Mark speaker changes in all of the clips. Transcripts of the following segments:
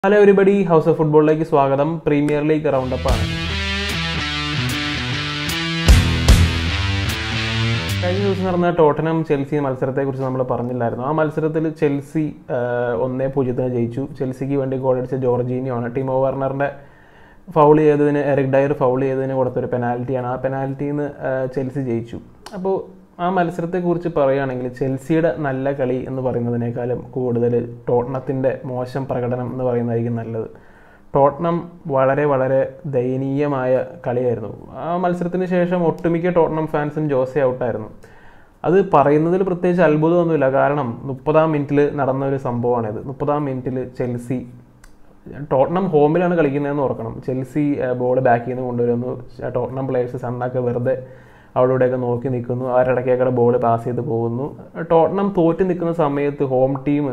Speaker 1: hello everybody house of ഫുട്ബോളിലേക്ക് സ്വാഗതം premier league round up ആണ് കഴിഞ്ഞ ദിവസം നടന്ന ടോട്ടനം ചെൽസി മത്സരത്തെക്കുറിച്ച് നമ്മൾ പറഞ്ഞില്ലായിരുന്നു ആ മത്സരത്തിൽ ചെൽസി ഒന്നേ പൂജ്യത്തിന് ജയിച്ചു ചെൽസിക്ക് വേണ്ടി ഗോളടിച്ച ജോർജീനിയോ ആണ് ടിമോ വാർണറിന്റെ ഫൗൾ ചെയ്തതിന് എറിക് ഡയർ ഫൗൾ ചെയ്തതിന് കൊടുത്തൊരു പെനാൽറ്റിയാണ് ആ പെനാൽറ്റിയിൽ നിന്ന് ചെൽസി ജയിച്ചു അപ്പോൾ ആ മത്സരത്തെക്കുറിച്ച് പറയുകയാണെങ്കിൽ ചെൽസിയുടെ നല്ല കളി എന്ന് പറയുന്നതിനേക്കാളും കൂടുതൽ ടോട്ടനത്തിൻ്റെ മോശം പ്രകടനം എന്ന് പറയുന്നതായിരിക്കും നല്ലത് ടോട്ടനം വളരെ വളരെ ദയനീയമായ കളിയായിരുന്നു ആ മത്സരത്തിന് ശേഷം ഒട്ടുമിക്ക ടോട്ടനം ഫാൻസും ജോസെ ഔട്ടായിരുന്നു അത് പറയുന്നതിൽ പ്രത്യേകിച്ച് അത്ഭുതമൊന്നുമില്ല കാരണം മുപ്പതാം മിനിറ്റിൽ നടന്ന ഒരു സംഭവമാണിത് മുപ്പതാം മിനിറ്റിൽ ചെൽസി ടോട്ടനം ഹോമിലാണ് കളിക്കുന്നതെന്ന് ഓർക്കണം ചെൽസി ബോൾ ബാക്കിൽ നിന്ന് കൊണ്ടുവരുന്നു ടോട്ടനം പ്ലേയേഴ്സ് സണ്ണൊക്കെ വെറുതെ അവിടെയൊക്കെ നോക്കി നിൽക്കുന്നു അവരിടയ്ക്കൊക്കെ ബോൾ പാസ് ചെയ്ത് പോകുന്നു ടോട്ടനം തോറ്റ് നിൽക്കുന്ന സമയത്ത് ഹോം ടീം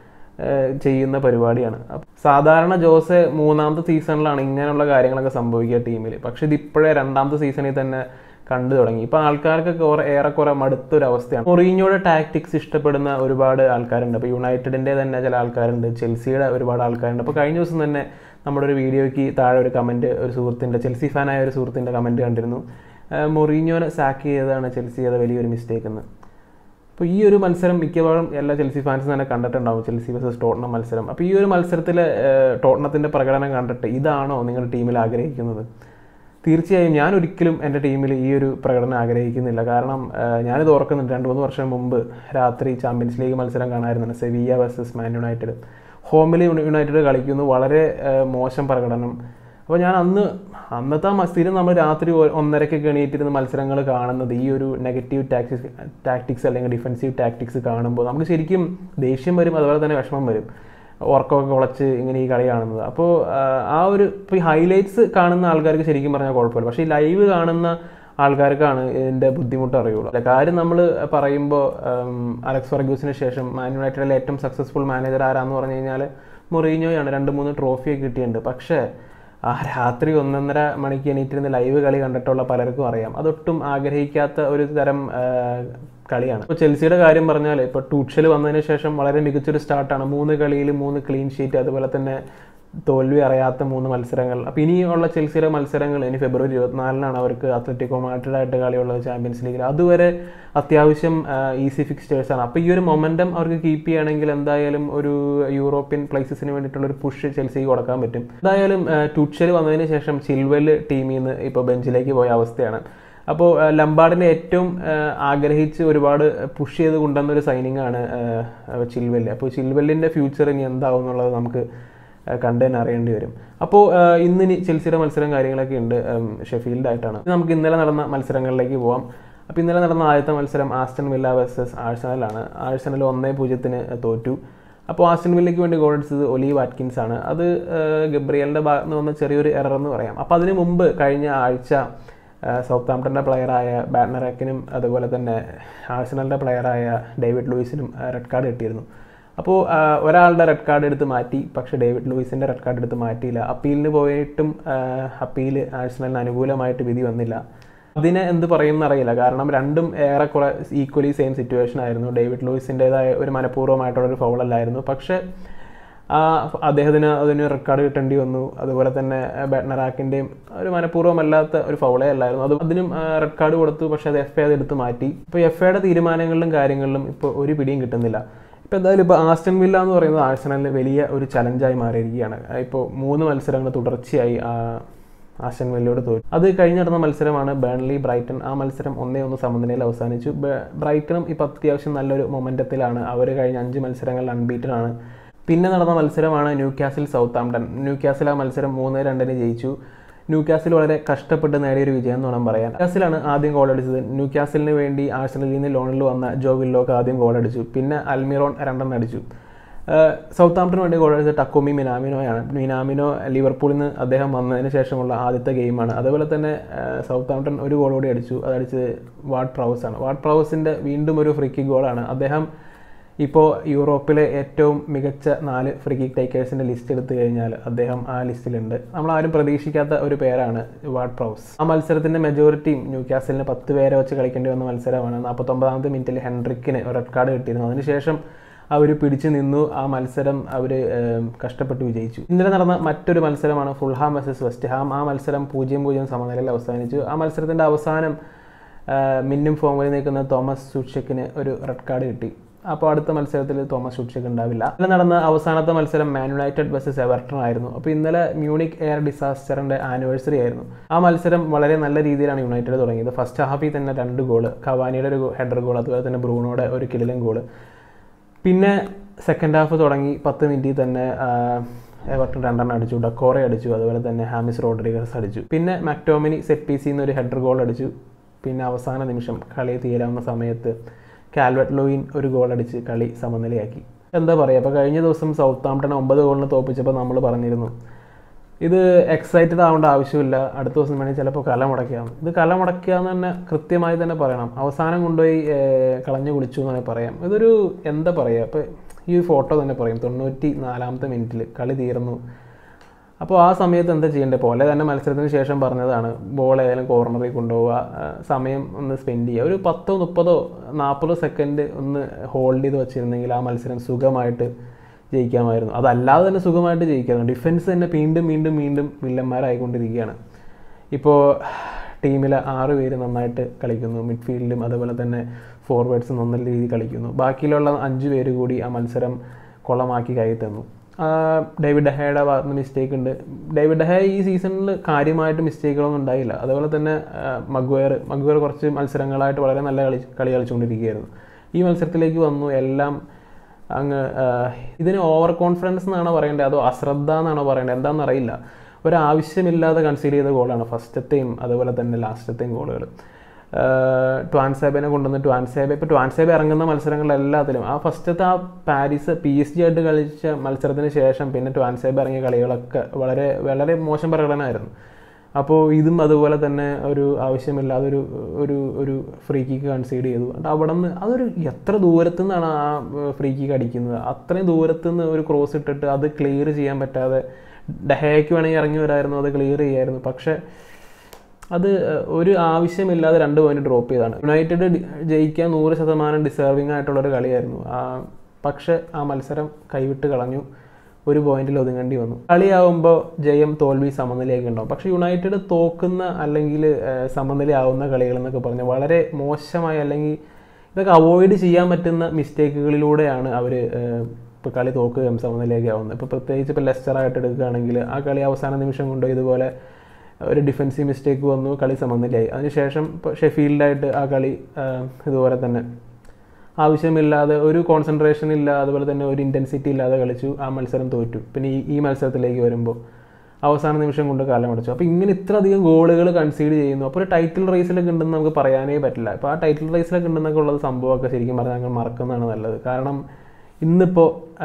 Speaker 1: ചെയ്യുന്ന പരിപാടിയാണ് സാധാരണ ജോസ് മൂന്നാമത്തെ സീസണിലാണ് ഇങ്ങനെയുള്ള കാര്യങ്ങളൊക്കെ സംഭവിക്കുക ടീമിൽ പക്ഷെ ഇതിപ്പോഴേ രണ്ടാമത്തെ സീസണിൽ തന്നെ കണ്ടു തുടങ്ങി ഇപ്പൊ ആൾക്കാർക്കൊക്കെ ഏറെക്കുറെ മടുത്തൊരു അവസ്ഥയാണ് മൊറീഞ്ഞോയുടെ ടാക്ടിക്സ് ഇഷ്ടപ്പെടുന്ന ഒരുപാട് ആൾക്കാരുണ്ട് അപ്പോൾ യുണൈറ്റഡിന്റെ തന്നെ ചില ആൾക്കാരുണ്ട് ചെൽസിയുടെ ഒരുപാട് ആൾക്കാരുണ്ട് അപ്പോൾ കഴിഞ്ഞ ദിവസം തന്നെ നമ്മുടെ ഒരു വീഡിയോയ്ക്ക് താഴെ ഒരു കമന്റ് ഒരു സുഹൃത്തിന്റെ ചെൽസി ഫാനായ ഒരു സുഹൃത്തിന്റെ കമന്റ് കണ്ടിരുന്നു മൊറീഞ്ഞോനെ സാക്ക് ചെയ്തതാണ് ചെൽസി ചെയ്ത വലിയൊരു മിസ്റ്റേക്ക് എന്ന് അപ്പോൾ ഈ ഒരു മത്സരം മിക്കവാറും എല്ലാ ചെൽസി ഫാൻസും തന്നെ കണ്ടിട്ടുണ്ടാവും ചെൽസി വേഴ്സസ് ടോട്ടണം മത്സരം അപ്പോൾ ഈ ഒരു മത്സരത്തിൽ ടോട്ടണത്തിൻ്റെ പ്രകടനം കണ്ടിട്ട് ഇതാണോ നിങ്ങളുടെ ടീമിൽ ആഗ്രഹിക്കുന്നത് തീർച്ചയായും ഞാൻ ഒരിക്കലും എൻ്റെ ടീമിൽ ഈ ഒരു പ്രകടനം ആഗ്രഹിക്കുന്നില്ല കാരണം ഞാനിത് ഓർക്കുന്നുണ്ട് രണ്ട് മൂന്ന് വർഷം മുമ്പ് രാത്രി ചാമ്പ്യൻസ് ലീഗ് മത്സരം കാണാമായിരുന്നു സെവിയ വേഴ്സസ് മാൻ യുണൈറ്റഡ് ഹോമിൽ യുണൈറ്റഡ് കളിക്കുന്നു വളരെ മോശം പ്രകടനം അപ്പോൾ ഞാൻ അന്ന് അന്നത്തെ ആ സ്ഥിരം നമ്മൾ രാത്രി ഒന്നരക്കൊക്കെ എണീറ്റിരുന്ന മത്സരങ്ങൾ കാണുന്നത് ഈ ഒരു നെഗറ്റീവ് ടാക്ടിക്സ് ടാക്ടിക്സ് അല്ലെങ്കിൽ ഡിഫെൻസീവ് ടാക്ടിക്സ് കാണുമ്പോൾ നമുക്ക് ശരിക്കും ദേഷ്യം വരും അതുപോലെ തന്നെ വിഷമം വരും ഉറക്കമൊക്കെ കുളച്ച് ഇങ്ങനെ ഈ കളി കാണുന്നത് അപ്പോൾ ആ ഒരു ഇപ്പോൾ ഈ ഹൈലൈറ്റ്സ് കാണുന്ന ആൾക്കാർക്ക് ശരിക്കും പറഞ്ഞാൽ കുഴപ്പമില്ല പക്ഷേ ഈ ലൈവ് കാണുന്ന ആൾക്കാർക്കാണ് ഇതിൻ്റെ ബുദ്ധിമുട്ട് അറിയുള്ളൂ അല്ല കാര്യം നമ്മൾ പറയുമ്പോൾ അലക്സ് ഫർഗ്യൂസിന് ശേഷം മാൻ യുണൈറ്റഡിലെ ഏറ്റവും സക്സസ്ഫുൾ മാനേജർ ആരാന്ന് പറഞ്ഞു കഴിഞ്ഞാൽ മൊറീഞ്ഞോയാണ് രണ്ട് മൂന്ന് ട്രോഫിയൊക്കെ കിട്ടിയിട്ടുണ്ട് പക്ഷേ ആ രാത്രി ഒന്നൊന്നര മണിക്ക് എണീറ്റിരുന്ന് ലൈവ് കളി കണ്ടിട്ടുള്ള പലർക്കും അറിയാം അതൊട്ടും ആഗ്രഹിക്കാത്ത ഒരു തരം കളിയാണ് ഇപ്പോൾ ചെൽസിയുടെ കാര്യം പറഞ്ഞാൽ ഇപ്പോൾ ടൂക്ഷൽ വന്നതിന് ശേഷം വളരെ മികച്ചൊരു സ്റ്റാർട്ടാണ് മൂന്ന് കളിയിൽ മൂന്ന് ക്ലീൻ ഷീറ്റ് അതുപോലെ തന്നെ തോൽവി അറിയാത്ത മൂന്ന് മത്സരങ്ങൾ അപ്പോൾ ഇനിയുള്ള ചെൽസിയുടെ മത്സരങ്ങൾ ഇനി ഫെബ്രുവരി ഇരുപത്തിനാലിനാണ് അവർക്ക് അത്ലറ്റിക്കോ മാഡ്രിഡായിട്ട് കളിയുള്ളത് ചാമ്പ്യൻസ് ലീഗിൽ അതുവരെ അത്യാവശ്യം ഈസി ഫിക്സ്റ്റേഴ്സാണ് അപ്പോൾ ഈ ഒരു മൊമെൻറ്റം അവർക്ക് കീപ്പ് ചെയ്യുകയാണെങ്കിൽ എന്തായാലും ഒരു യൂറോപ്യൻ പ്ലേസസിന് വേണ്ടിയിട്ടുള്ള ഒരു പുഷ് ചെൽസിക്ക് കൊടുക്കാൻ പറ്റും എന്തായാലും ടൂച്ചൽ വന്നതിന് ശേഷം ചിൽവെൽ ടീമിൽ നിന്ന് ഇപ്പോൾ ബെഞ്ചിലേക്ക് പോയ അവസ്ഥയാണ് അപ്പോൾ ലംബാർഡിനെ ഏറ്റവും ആഗ്രഹിച്ച് ഒരുപാട് പുഷ് ചെയ്ത് കൊണ്ടുവന്നൊരു സൈനിങ് ആണ് ചിൽവെല്ല് അപ്പോൾ ചിൽവെല്ലിൻ്റെ ഫ്യൂച്ചർ ഇനി എന്താവും എന്നുള്ളത് നമുക്ക് കണ്ടു തന്നെ അറിയേണ്ടി വരും അപ്പോൾ ഇന്നിനി ചെൽസിയുടെ മത്സരം കാര്യങ്ങളൊക്കെ ഉണ്ട് ഷെഫീൽഡായിട്ടാണ് നമുക്ക് ഇന്നലെ നടന്ന മത്സരങ്ങളിലേക്ക് പോവാം അപ്പോൾ ഇന്നലെ നടന്ന ആദ്യത്തെ മത്സരം ആസ്റ്റൺ വില്ല വേഴ്സസ് ആഴ്സണലാണ് ആഴ്സണൽ ഒന്നേ പൂജ്യത്തിന് തോറ്റു അപ്പോൾ ആസ്റ്റൺ വില്ലയ്ക്ക് വേണ്ടി ഗോൾ അടിച്ചത് ഒലീവ് വാറ്റ്കിൻസ് ആണ് അത് ഗബ്രിയലിൻ്റെ ഭാഗത്ത് നിന്ന് വന്ന ചെറിയൊരു എറർ എന്ന് പറയാം അപ്പോൾ അതിന് മുമ്പ് കഴിഞ്ഞ ആഴ്ച സൗത്ത് ആംപ്ടൻ്റെ പ്ലെയറായ ബാറ്റ്നറാക്കിനും അതുപോലെ തന്നെ ആഴ്സണലിൻ്റെ പ്ലെയറായ ഡേവിഡ് ലൂയിസിനും റെഡ് കാർഡ് കിട്ടിയിരുന്നു അപ്പോൾ ഒരാളുടെ റെഡ് കാർഡ് എടുത്ത് മാറ്റി പക്ഷേ ഡേവിഡ് ലൂയിസിൻ്റെ റെഡ് കാർഡ് എടുത്ത് മാറ്റിയില്ല അപ്പീലിന് പോയിട്ടും അപ്പീൽ ആഴ്സണലിന് അനുകൂലമായിട്ട് വിധി വന്നില്ല അതിനെ എന്ത് പറയുമെന്ന് അറിയില്ല കാരണം രണ്ടും ഏറെക്കുറെ ഈക്വലി സെയിം സിറ്റുവേഷൻ ആയിരുന്നു ഡേവിഡ് ലൂയിസിൻ്റെതായ ഒരു മനഃപൂർവ്വമായിട്ടുള്ള ഒരു ഫൗളല്ലായിരുന്നു പക്ഷേ അദ്ദേഹത്തിന് അതിന് റെക്കോർഡ് കിട്ടേണ്ടി വന്നു അതുപോലെ തന്നെ ബാറ്റ്നറാക്കിൻ്റെയും ഒരു മനഃപൂർവ്വമല്ലാത്ത ഒരു ഫൗളേ അല്ലായിരുന്നു അത് അതിനും റെഡ് കാർഡ് കൊടുത്തു പക്ഷേ അത് എഫ് എ അത് എടുത്ത് മാറ്റി ഇപ്പോൾ എഫ് എയുടെ തീരുമാനങ്ങളിലും കാര്യങ്ങളിലും ഇപ്പോൾ ഒരു പിടിയും കിട്ടുന്നില്ല ഇപ്പോൾ എന്തായാലും ഇപ്പോൾ ആസ്റ്റൺ വില്ല എന്ന് പറയുന്നത് ആഴ്സണലിന് വലിയ ഒരു ചലഞ്ചായി മാറിയിരിക്കുകയാണ് ഇപ്പോൾ മൂന്ന് മത്സരങ്ങൾ തുടർച്ചയായി ആസ്റ്റൺ വില്ലയോട് തോറ്റു അത് കഴിഞ്ഞ് നടന്ന മത്സരമാണ് ബേൺലി ബ്രൈറ്റൺ ആ മത്സരം ഒന്നേ ഒന്ന് സമനിലയിൽ അവസാനിച്ചു ബ്രൈറ്റണും ഇപ്പോൾ അത്യാവശ്യം നല്ലൊരു മൊമെൻറ്റത്തിലാണ് അവർ കഴിഞ്ഞ അഞ്ച് മത്സരങ്ങളിൽ അൺബീറ്റഡ് ആണ് പിന്നെ നടന്ന മത്സരമാണ് Newcastle Southampton Newcastle ആ മത്സരം മൂന്ന് രണ്ടിന് ജയിച്ചു ന്യൂ കാസിൽ വളരെ കഷ്ടപ്പെട്ട് നേടിയൊരു വിജയം എന്ന് വേണം പറയാൻ കാസിലാണ് ആദ്യം ഗോൾ അടിച്ചത് ന്യൂ കാസിലിന് വേണ്ടി ആഴ്സണലിൽ നിന്ന് ലോണിൽ വന്ന ജോ വില്ലോക്ക് ആദ്യം ഗോൾ അടിച്ചു പിന്നെ അൽമിറോൺ രണ്ടെണ്ണം അടിച്ചു സൗത്ത് ആംപ്ടന് വേണ്ടി ഗോൾ അടിച്ചത് ടക്കോമി മിനാമിനോയാണ് മിനാമിനോ ലിവർപൂളിൽ നിന്ന് അദ്ദേഹം വന്നതിന് ശേഷമുള്ള ആദ്യത്തെ ഗെയിമാണ് അതുപോലെ തന്നെ സൗത്ത് ആംപ്ടൺ ഒരു ഗോൾ കൂടി അടിച്ചു അതടിച്ചത് വാർഡ് പ്രൗസ് ആണ് വാർഡ് പ്രൗസിൻ്റെ വീണ്ടും ഒരു ഫ്രീ കിക്ക് ഗോളാണ് അദ്ദേഹം ഇപ്പോൾ യൂറോപ്പിലെ ഏറ്റവും മികച്ച നാല് ഫ്രീ കിക്ക് ടേക്കേഴ്സിൻ്റെ ലിസ്റ്റ് എടുത്തു കഴിഞ്ഞാൽ അദ്ദേഹം ആ ലിസ്റ്റിലുണ്ട് നമ്മൾ ആരും പ്രതീക്ഷിക്കാത്ത ഒരു പേരാണ് വാർഡ് പ്രൗസ് ആ മത്സരത്തിൻ്റെ മെജോറിറ്റിയും ന്യൂ കാസലിന് പത്ത് പേരെ വെച്ച് കളിക്കേണ്ടി വന്ന മത്സരമാണ് നാൽപ്പത്തൊമ്പതാമത്തെ മിനിറ്റിൽ ഹെൻറിക്കിന് റെഡ് കാർഡ് കിട്ടിയിരുന്നു അതിനുശേഷം അവർ പിടിച്ചു നിന്നു ആ മത്സരം അവർ കഷ്ടപ്പെട്ട് വിജയിച്ചു ഇന്നലെ നടന്ന മറ്റൊരു മത്സരമാണ് ഫുൾഹാം വെസസ് വെസ്റ്റ് ഹാം ആ മത്സരം പൂജ്യം പൂജ്യം സമനിലയിൽ അവസാനിച്ചു ആ മത്സരത്തിൻ്റെ അവസാനം ആ, മിന്നും ഫോമിൽ നിൽക്കുന്ന തോമസ് സുഷക്കിന് ഒരു റെഡ് കാർഡ് കിട്ടി അപ്പോൾ അടുത്ത മത്സരത്തിൽ തോമസ് ഷുട്ഷക്ക് ഉണ്ടാവില്ല ഇന്നലെ നടന്ന അവസാനത്തെ മത്സരം മാൻ യുണൈറ്റഡ് വെസസ് എവർട്ടൺ ആയിരുന്നു അപ്പോൾ ഇന്നലെ മ്യൂണിക് എയർ ഡിസാസ്റ്ററിൻ്റെ ആനിവേഴ്സറി ആയിരുന്നു ആ മത്സരം വളരെ നല്ല രീതിയിലാണ് യുണൈറ്റഡ് തുടങ്ങിയത് ഫസ്റ്റ് ഹാഫിൽ തന്നെ രണ്ട് ഗോള് കവാനിയുടെ ഒരു ഹെഡർ ഗോൾ അതുപോലെ തന്നെ ബ്രൂണോയുടെ ഒരു കിടിലൻ ഗോള് പിന്നെ സെക്കൻഡ് ഹാഫ് തുടങ്ങി പത്ത് മിനിറ്റിൽ തന്നെ ആ, എവർട്ടൺ രണ്ടെണ്ണം അടിച്ചു ഡക്കോറെ അടിച്ചു അതുപോലെ തന്നെ ഹാമിസ് റോഡ്രിഗസ് അടിച്ചു പിന്നെ മക്ടോമിനി സെറ്റ് പീസിൽ നിന്ന് ഒരു ഹെഡർ ഗോൾ അടിച്ചു പിന്നെ അവസാന നിമിഷം കളി തീരാവുന്ന സമയത്ത് കാൽവെറ്റ് ലോയിൻ ഒരു ഗോൾ അടിച്ച് കളി സമനിലയാക്കി എന്താ പറയുക അപ്പോൾ കഴിഞ്ഞ ദിവസം സൗത്ത് ആംപ്ടൺ ഒമ്പത് ഗോളിന് തോപ്പിച്ചപ്പോൾ നമ്മൾ പറഞ്ഞിരുന്നു ഇത് എക്സൈറ്റഡ് ആവേണ്ട ആവശ്യമില്ല അടുത്ത ദിവസം വേണമെങ്കിൽ ചിലപ്പോൾ കല മുടക്കിയാവും ഇത് കല മുടക്കുക എന്ന് തന്നെ കൃത്യമായി തന്നെ പറയണം അവസാനം കൊണ്ടുപോയി ഏർ, കളഞ്ഞു കുളിച്ചു എന്ന് തന്നെ പറയാം ഇതൊരു എന്താ പറയുക ഇപ്പോൾ ഈ ഫോട്ടോ തന്നെ പറയും തൊണ്ണൂറ്റി നാലാമത്തെ മിനിറ്റിൽ കളി തീർന്നു അപ്പോൾ ആ സമയത്ത് എന്താ ചെയ്യേണ്ടത് പോലെ തന്നെ മത്സരത്തിന് ശേഷം പറഞ്ഞതാണ് ബോൾ ഏതായാലും കോർണറിൽ കൊണ്ടുപോവുക ആ, സമയം ഒന്ന് സ്പെൻഡ് ചെയ്യുക ഒരു പത്തോ മുപ്പതോ നാൽപ്പതോ സെക്കൻഡ് ഒന്ന് ഹോൾഡ് ചെയ്ത് വെച്ചിരുന്നെങ്കിൽ ആ മത്സരം സുഖമായിട്ട് ജയിക്കാമായിരുന്നു അതല്ലാതെ തന്നെ സുഖമായിട്ട് ജയിക്കാമായിരുന്നു ഡിഫൻസ് തന്നെ വീണ്ടും വീണ്ടും വീണ്ടും വില്ലന്മാരായിക്കൊണ്ടിരിക്കുകയാണ് ഇപ്പോൾ ടീമിലെ ആറ് പേര് നന്നായിട്ട് കളിക്കുന്നു മിഡ്ഫീൽഡിലും അതുപോലെ തന്നെ ഫോർവേഡ്സ് നല്ല രീതിയിൽ കളിക്കുന്നു ബാക്കിയുള്ള അഞ്ച് പേര് കൂടി ആ മത്സരം കൊളമാക്കി കൈ തന്നു ആ, ഡേവിഡ് ഡെഹയുടെ ഭാഗത്ത് നിന്ന് മിസ്റ്റേക്ക് ഉണ്ട് ഡേവിഡ് ഡെഹ ഈ സീസണിൽ കാര്യമായിട്ട് മിസ്റ്റേക്കുകളൊന്നും ഉണ്ടായില്ല അതുപോലെ തന്നെ മഗ്വയർ മഗ്വയർ കുറച്ച് മത്സരങ്ങളായിട്ട് വളരെ നല്ല കളി കളി കളിച്ചുകൊണ്ടിരിക്കുകയായിരുന്നു ഈ മത്സരത്തിലേക്ക് വന്നു എല്ലാം അങ്ങ് ആ, ഇതിന് ഓവർ കോൺഫിഡൻസ് എന്നാണോ പറയേണ്ടത് അതോ അശ്രദ്ധ എന്നാണോ പറയേണ്ടത് എന്താണെന്ന് അറിയില്ല ഒരു ആവശ്യമില്ലാതെ കൺസീഡ് ചെയ്ത ഗോളാണ് ഫസ്റ്റത്തെയും അതുപോലെ തന്നെ ലാസ്റ്റത്തെയും ഗോളുകൾ ട്വാൻസേബിനെ കൊണ്ടുവന്ന് ട്വാൻസേബ ഇപ്പോൾ ട്വാൻസേബ ഇറങ്ങുന്ന മത്സരങ്ങളിലെല്ലാത്തിലും ആ ഫസ്റ്റത്തെ ആ പാരീസ് പി എസ് ജി ആയിട്ട് കളിച്ച മത്സരത്തിന് ശേഷം പിന്നെ ട്വാൻസേബ ഇറങ്ങിയ കളികളൊക്കെ വളരെ വളരെ മോശം പ്രകടനമായിരുന്നു അപ്പോൾ ഇതും അതുപോലെ തന്നെ ഒരു ആവശ്യമില്ലാതെ ഒരു ഒരു ഒരു ഫ്രീ കിക്ക് കൺസീഡ് ചെയ്തു എന്നിട്ട് അവിടെ നിന്ന് അതൊരു എത്ര ദൂരത്തു നിന്നാണ് ആ ഫ്രീ കിക്ക് അടിക്കുന്നത് അത്രയും ദൂരത്തു നിന്ന് ഒരു ക്രോസ് ഇട്ടിട്ട് അത് ക്ലിയർ ചെയ്യാൻ പറ്റാതെ ഡഹയ്ക്ക് വേണമെങ്കിൽ ഇറങ്ങി വരായിരുന്നു അത് ക്ലിയർ ചെയ്യായിരുന്നു പക്ഷേ അത് ഏഹ്, ഒരു ആവശ്യമില്ലാതെ രണ്ട് പോയിന്റ് ഡ്രോപ്പ് ചെയ്താണ് യുണൈറ്റഡ് ഡി- ജയിക്കാൻ നൂറ് ശതമാനം ഡിസേർവിംഗ് ആയിട്ടുള്ള ഒരു കളിയായിരുന്നു ആ പക്ഷെ ആ മത്സരം കൈവിട്ട് കളഞ്ഞു ഒരു പോയിന്റിൽ ഒതുങ്ങേണ്ടി വന്നു കളിയാവുമ്പോൾ ജയം തോൽവി സമനിലയൊക്കെ ഉണ്ടാവും പക്ഷെ യുണൈറ്റഡ് തോക്കുന്ന അല്ലെങ്കിൽ ഏഹ്, സമനിലയാവുന്ന കളികൾ എന്നൊക്കെ പറഞ്ഞാൽ വളരെ മോശമായ അല്ലെങ്കിൽ ഇതൊക്കെ അവോയ്ഡ് ചെയ്യാൻ പറ്റുന്ന മിസ്റ്റേക്കുകളിലൂടെയാണ് അവർ ഇപ്പോൾ കളി തോക്കുകയും സമനിലയൊക്കെ ആവുന്നത് ഇപ്പോൾ പ്രത്യേകിച്ച് ഇപ്പോൾ ലെസ്റ്റർ ആയിട്ട് എടുക്കുകയാണെങ്കിൽ ആ കളി അവസാന നിമിഷം കൊണ്ട് ഇതുപോലെ ഒരു ഡിഫൻസീവ് മിസ്റ്റേക്ക് വന്നു കളി സമനിലയായി അതിനുശേഷം ഇപ്പോൾ ഷെഫീൽഡായിട്ട് ആ കളി ആ, ഇതുപോലെ തന്നെ ആവശ്യമില്ലാതെ ഒരു കോൺസെൻട്രേഷൻ ഇല്ല അതുപോലെ തന്നെ ഒരു ഇൻറ്റൻസിറ്റി ഇല്ലാതെ കളിച്ചു ആ മത്സരം തോറ്റു പിന്നെ ഈ ഈ മത്സരത്തിലേക്ക് വരുമ്പോൾ അവസാന നിമിഷം കൊണ്ട് കാലം അടച്ചു അപ്പോൾ ഇങ്ങനെ ഇത്ര അധികം ഗോളുകൾ കൺസീഡ് ചെയ്യുന്നു അപ്പോൾ ഒരു ടൈറ്റിൽ റേസിലൊക്കെ ഉണ്ടെന്ന് നമുക്ക് പറയാനേ പറ്റില്ല ഇപ്പോൾ ആ ടൈറ്റിൽ റേസിലൊക്കെ ഉണ്ടെന്നൊക്കെ ഉള്ളത് സംഭവമൊക്കെ ശരിക്കും പറഞ്ഞാൽ ഞങ്ങൾ മറക്കുന്നതാണ് നല്ലത് കാരണം ഇന്നിപ്പോൾ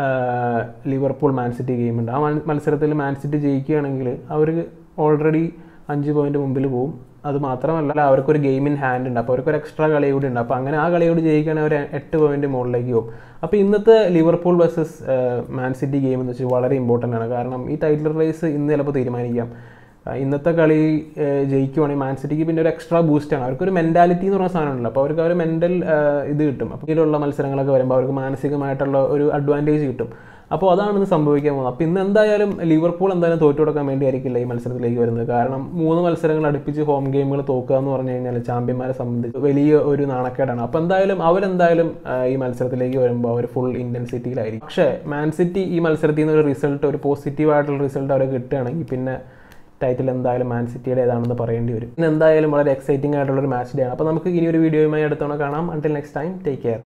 Speaker 1: ലിവർപൂൾ മാൻ സിറ്റി ഗെയിം ഉണ്ട് ആ മൽ- മത്സരത്തിൽ മാൻ സിറ്റി ജയിക്കുകയാണെങ്കിൽ അവർക്ക് ഓൾറെഡി അഞ്ച് പോയിന്റ് മുമ്പിൽ പോകും അത് മാത്രമല്ല അവർക്കൊരു ഗെയിം ഇൻ ഹാൻഡ് ഉണ്ട് അപ്പോൾ അവർക്കൊരു എക്സ്ട്രാ കളി കൂടി ഉണ്ട് അപ്പോൾ അങ്ങനെ ആ കളി കൂടി ജയിക്കുകയാണെങ്കിൽ അവർ എട്ട് പോയിന്റ് മുകളിലേക്ക് പോകും അപ്പോൾ ഇന്നത്തെ Liverpool versus Man City game എന്ന് വെച്ചാൽ വളരെ ഇമ്പോർട്ടൻ്റ് ആണ് കാരണം ഈ ടൈറ്റിൽ റേസ് ഇന്ന് ചിലപ്പോൾ തീരുമാനിക്കാം ആ, ഇന്നത്തെ കളി ഏഹ്, ജയിക്കുവാണെങ്കിൽ മാൻ സിറ്റിക്ക് പിന്നെ ഒരു എക്സ്ട്രാ ബൂസ്റ്റാണ് അവർക്കൊരു മെൻറ്റാലിറ്റി എന്ന് പറഞ്ഞ സാധനമുണ്ടല്ലോ അപ്പോൾ അവർക്ക് ആ ഒരു മെൻ്റൽ ഇത് കിട്ടും അപ്പോൾ ഇതിലുള്ള മത്സരങ്ങളൊക്കെ വരുമ്പോൾ അവർക്ക് മാനസികമായിട്ടുള്ള ഒരു അഡ്വാൻറ്റേജ് കിട്ടും അപ്പോൾ അതാണ് ഇന്ന് സംഭവിക്കാൻ പോകുന്നത് അപ്പോൾ ഇന്ന് എന്തായാലും ലിവർപൂൾ എന്തായാലും തോറ്റു കൊടുക്കാൻ വേണ്ടി ആയിരിക്കില്ല ഈ മത്സരത്തിലേക്ക് വരുന്നത് കാരണം മൂന്ന് മത്സരങ്ങൾ അടുപ്പിച്ച് ഹോം ഗെയിമുകൾ തോക്കുക എന്ന് പറഞ്ഞു കഴിഞ്ഞാൽ ചാമ്പ്യന്മാരെ സംബന്ധിച്ച് വലിയ ഒരു നാണക്കേടാണ് അപ്പോൾ എന്തായാലും അവരെന്തായാലും ആ, ഈ മത്സരത്തിലേക്ക് വരുമ്പോൾ അവർ ഫുൾ ഇൻറ്റൻസിറ്റിയിലായിരിക്കും പക്ഷേ മാൻ സിറ്റി ഈ മത്സരത്തിൽ നിന്ന് ഒരു റിസൾട്ട് ഒരു പോസിറ്റീവ് ആയിട്ടുള്ള റിസൾട്ട് അവരെ കിട്ടുകയാണെങ്കിൽ പിന്നെ ടൈറ്റിൽ എന്തായാലും മാൻ സിറ്റിയുടെ ഏതാണെന്ന് പറയേണ്ടി വരും ഇന്ന് എന്തായാലും വളരെ എക്സൈറ്റിംഗ് ആയിട്ടുള്ള ഒരു മാച്ച് ഡേ ആണ് അപ്പോൾ നമുക്ക് ഇനി ഒരു വീഡിയോയുമായി അടുത്തവണ കാണാം until next time take care